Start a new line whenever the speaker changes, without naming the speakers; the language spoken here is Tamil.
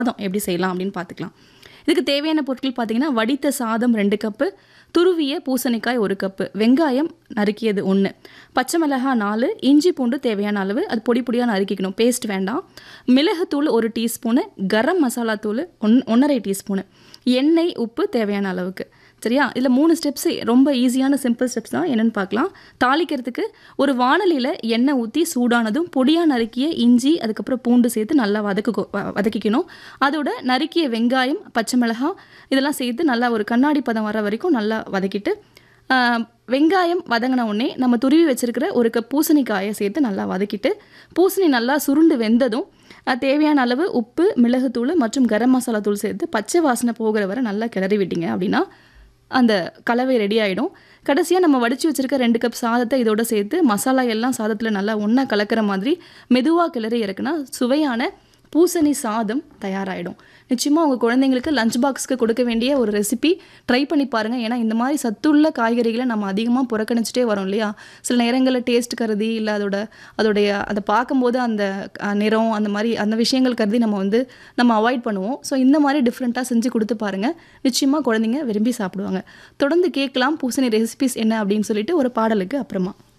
சாதம் எப்படி செய்யலாம் அப்படின்னு பார்த்துக்கலாம் இதுக்கு தேவையான பொருட்கள் பார்த்தீங்கன்னா வடித்த சாதம் ரெண்டு கப்பு துருவிய பூசணிக்காய் ஒரு கப்பு வெங்காயம் நறுக்கியது ஒன்று பச்சை மிளகாய் நாலு இஞ்சி பூண்டு தேவையான அளவு அது பொடி பொடியாக நறுக்கிக்கணும் பேஸ்ட் வேண்டாம் மிளகுத்தூள் ஒரு டீஸ்பூனு கரம் மசாலா தூள் ஒன் ஒன்றரை டீஸ்பூனு எண்ணெய் உப்பு தேவையான அளவுக்கு சரியா இதில் மூணு ஸ்டெப்ஸ் ரொம்ப ஈஸியான சிம்பிள் ஸ்டெப்ஸ் தான் என்னென்னு பார்க்கலாம் தாளிக்கிறதுக்கு ஒரு வானலியில் எண்ணெய் ஊற்றி சூடானதும் பொடியாக நறுக்கிய இஞ்சி அதுக்கப்புறம் பூண்டு சேர்த்து நல்லா வதக்கு வதக்கிக்கணும் அதோட நறுக்கிய வெங்காயம் பச்சை மிளகாய் இதெல்லாம் சேர்த்து நல்லா ஒரு கண்ணாடி பதம் வர வரைக்கும் நல்லா வதக்கிட்டு ஆஹ், வெங்காயம் வதங்கின உடனே நம்ம துருவி வச்சிருக்கிற ஒரு கப் பூசணிக்காயை சேர்த்து நல்லா வதக்கிட்டு பூசணி நல்லா சுருண்டு வெந்ததும் அஹ், தேவையான அளவு உப்பு மிளகுத்தூள் மற்றும் கரம் மசாலா தூள் சேர்த்து பச்சை வாசனை போகிற வரை நல்லா கிளறி விட்டீங்க அப்படின்னா அந்த கலவை ரெடி ஆகிடும் கடைசியாக நம்ம வடித்து வச்சிருக்க ரெண்டு கப் சாதத்தை இதோட சேர்த்து மசாலா எல்லாம் சாதத்தில் நல்லா ஒன்றா கலக்கிற மாதிரி மெதுவாக கிளறி இறக்குனா சுவையான பூசணி சாதம் தயாராகிடும் நிச்சயமாக உங்கள் குழந்தைங்களுக்கு லஞ்ச் பாக்ஸ்க்கு கொடுக்க வேண்டிய ஒரு ரெசிபி ட்ரை பண்ணி பாருங்கள் ஏன்னா இந்த மாதிரி சத்துள்ள காய்கறிகளை நம்ம அதிகமாக புறக்கணிச்சிட்டே வரோம் இல்லையா சில நேரங்களில் டேஸ்ட் கருதி இல்லை அதோட அதோடைய அதை பார்க்கும்போது அந்த அஹ், நிறம் அந்த மாதிரி அந்த விஷயங்கள் கருதி நம்ம வந்து நம்ம அவாய்ட் பண்ணுவோம் ஸோ இந்த மாதிரி டிஃப்ரெண்ட்டாக செஞ்சு கொடுத்து பாருங்கள் நிச்சயமாக குழந்தைங்க விரும்பி சாப்பிடுவாங்க தொடர்ந்து கேட்கலாம் பூசணி ரெசிபிஸ் என்ன அப்படின்னு சொல்லிட்டு ஒரு பாடலுக்கு அப்புறமா